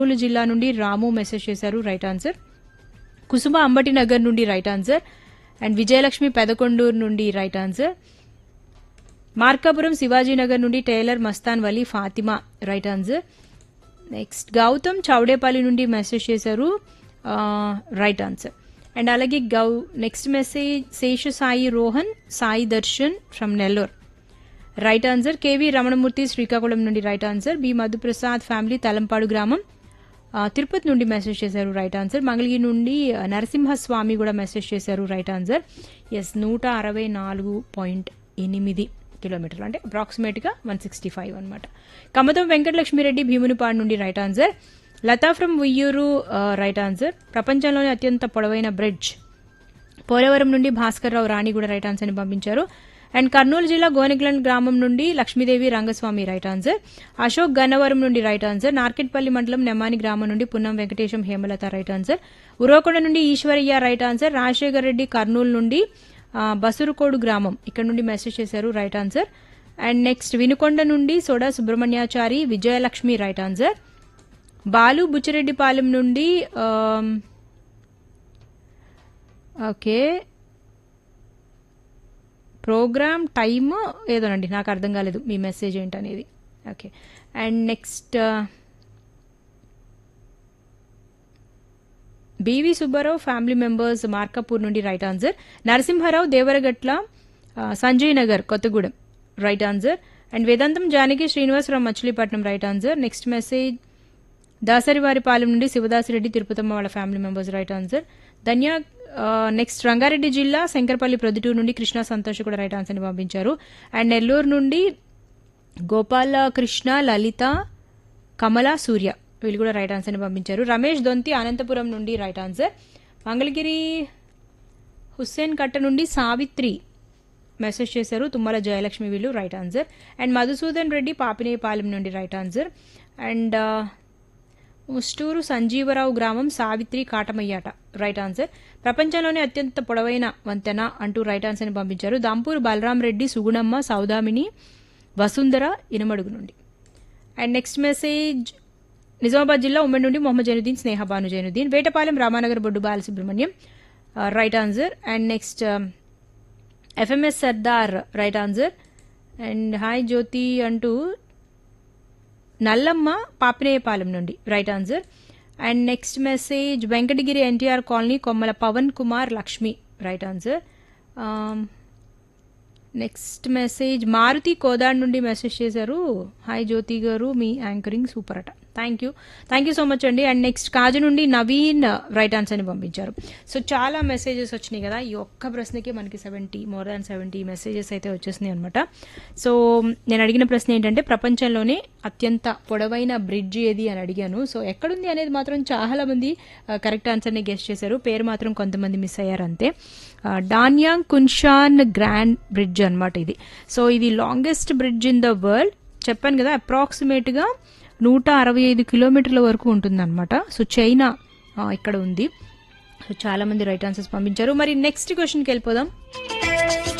కర్నూలు జిల్లా నుండి రాము మెసేజ్ చేశారు రైట్ ఆన్సర్ కుసుమ అంబటి నగర్ నుండి right answer and Vijayalakshmi Pedakonduru నుండి రైట్ ఆన్సర్ మార్కాపురం శివాజీనగర్ నుండి tailor Mastan Vali Fatima right answer next Gautam Chowdepalli నుండి మెసేజ్ చేశారు రైట్ ఆన్సర్ అండ్ అలాగే గౌ next message Sesha Sai Rohan Sai Darshan from Nellore right answer KV Ramanamurthy Srikakulam నుండి right answer B Madhuprasad family Thalampadu గ్రామం ఆ, తిరుపతి నుండి మెసేజ్ చేశారు రైట్ ఆన్సర్ మంగళగిరి నుండి ఆ, నరసింహస్వామి కూడా మెసేజ్ చేశారు రైట్ ఆన్సర్ ఎస్ నూట అరవై నాలుగు పాయింట్ ఎనిమిది కిలోమీటర్లు అంటే అప్రాక్సిమేట్గా వన్ సిక్స్టీ ఫైవ్ అనమాట కమతం వెంకటలక్ష్మిరెడ్డి భీమునిపాడు నుండి right answer Latha from Uyyuru right answer ప్రపంచంలోనే అత్యంత పొడవైన బ్రిడ్జ్ పోలవరం నుండి భాస్కర్ రావు రాణి కూడా రైట్ ఆన్సర్ ని పంపించారు అండ్ కర్నూలు జిల్లా గోనెగ్లం గ్రామం నుండి లక్ష్మీదేవి రంగస్వామి రైట్ ఆన్సర్ అశోక్ గన్నవరం నుండి రైట్ ఆన్సర్ నార్కెట్పల్లి మండలం నెమ్మాని గ్రామం నుండి పున్నం వెంకటేశం హేమలత రైట్ ఆన్సర్ ఉరవకొండ నుండి ఈశ్వరయ్య రైట్ ఆన్సర్ రాజశేఖర్ రెడ్డి కర్నూలు నుండి ఆ, బసురుకోడు గ్రామం ఇక్కడ నుండి మెసేజ్ చేశారు right answer and next Vinukonda నుండి సోడా సుబ్రహ్మణ్యాచారి విజయలక్ష్మి రైట్ ఆన్సర్ బాలు బుచ్చిరెడ్డిపాలెం నుండి ఆమ్, ఓకే ప్రోగ్రామ్ టైమ్ ఏదోనండి నాకు అర్థం కాలేదు మీ మెసేజ్ ఏంటనేది okay and next BV Subbarao family members Markapur నుండి రైట్ ఆన్సర్ నరసింహారావు దేవరగట్ల ఆ, Sanjay Nagar Kothagudem right answer and Vedantham Janaki Srinivasarao Machilipatnam right answer next message Dasarivaripalem నుండి శివదాసిరెడ్డి తిరుపతమ్మ వాళ్ళ family members right answer Dhanya ఆ, నెక్స్ట్ రంగారెడ్డి జిల్లా శంకరపల్లి ప్రొద్దుటూరు నుండి కృష్ణా సంతోష్ కూడా రైట్ ఆన్సర్ని పంపించారు అండ్ నెల్లూరు నుండి గోపాల కృష్ణ లలిత కమల సూర్య వీళ్ళు కూడా రైట్ ఆన్సర్ని పంపించారు రమేష్ దొంతి అనంతపురం నుండి రైట్ ఆన్సర్ మంగళగిరి హుస్సేన్ కట్ట నుండి సావిత్రి మెసేజ్ చేశారు తుమ్మల జయలక్ష్మి వీళ్ళు right answer and Madhusudan Reddy Papinepalem నుండి right answer and Musturu Sanjeevarao గ్రామం సావిత్రి కాటమయ్యాట రైట్ ఆన్సర్ ప్రపంచంలోనే అత్యంత పొడవైన వంతెన అంటూ రైట్ ఆన్సర్ని పంపించారు దాంపూర్ బలరాం రెడ్డి సుగుణమ్మ సౌదామిని వసుంధర ఇనమడుగు నుండి అండ్ నెక్స్ట్ మెసేజ్ నిజామాబాద్ జిల్లా ఉమ్మడి నుండి Mohammed Zainuddin Sneha Bhanu Zainuddin Vetapalem Ramanagar Boddu Balasubrahmanyam right answer and next FMS Sardar right answer and hi Jyothi అంటూ నల్లమ్మ పాపినేయపాలెం నుండి right answer and next message Venkatagiri NTR colony Kommala Pavan Kumar Lakshmi right answer next message Maruthi Kodad నుండి మెసేజ్ చేశారు హాయ్ జ్యోతి గారు మీ యాంకరింగ్ సూపర్ అట thank you thank you so much అండి అండ్ నెక్స్ట్ కాజు నుండి Naveen right ఆన్సర్ని పంపించారు సో చాలా మెసేజెస్ వచ్చినాయి కదా ఈ ఒక్క ప్రశ్నకి మనకి seventy more than seventy messages అయితే వచ్చేసినాయి అనమాట సో నేను అడిగిన ప్రశ్న ఏంటంటే ప్రపంచంలోనే అత్యంత పొడవైన బ్రిడ్జ్ ఏది అని అడిగాను సో ఎక్కడుంది అనేది మాత్రం చాలా మంది కరెక్ట్ ఆన్సర్ని గెస్ట్ చేశారు పేరు మాత్రం కొంతమంది మిస్ అయ్యారు అంతే ఆ, డాన్యాంగ్ కున్షాన్ గ్రాండ్ బ్రిడ్జ్ అన్నమాట ఇది సో ఇది longest bridge in the world చెప్పాను కదా అప్రాక్సిమేట్గా నూట అరవై ఐదు కిలోమీటర్ల వరకు ఉంటుందన్నమాట సో చైనా ఆ, ఇక్కడ ఉంది సో చాలా మంది రైట్ ఆన్సర్స్ పంపించారు మరి నెక్స్ట్ క్వశ్చన్కి వెళ్ళిపోదాం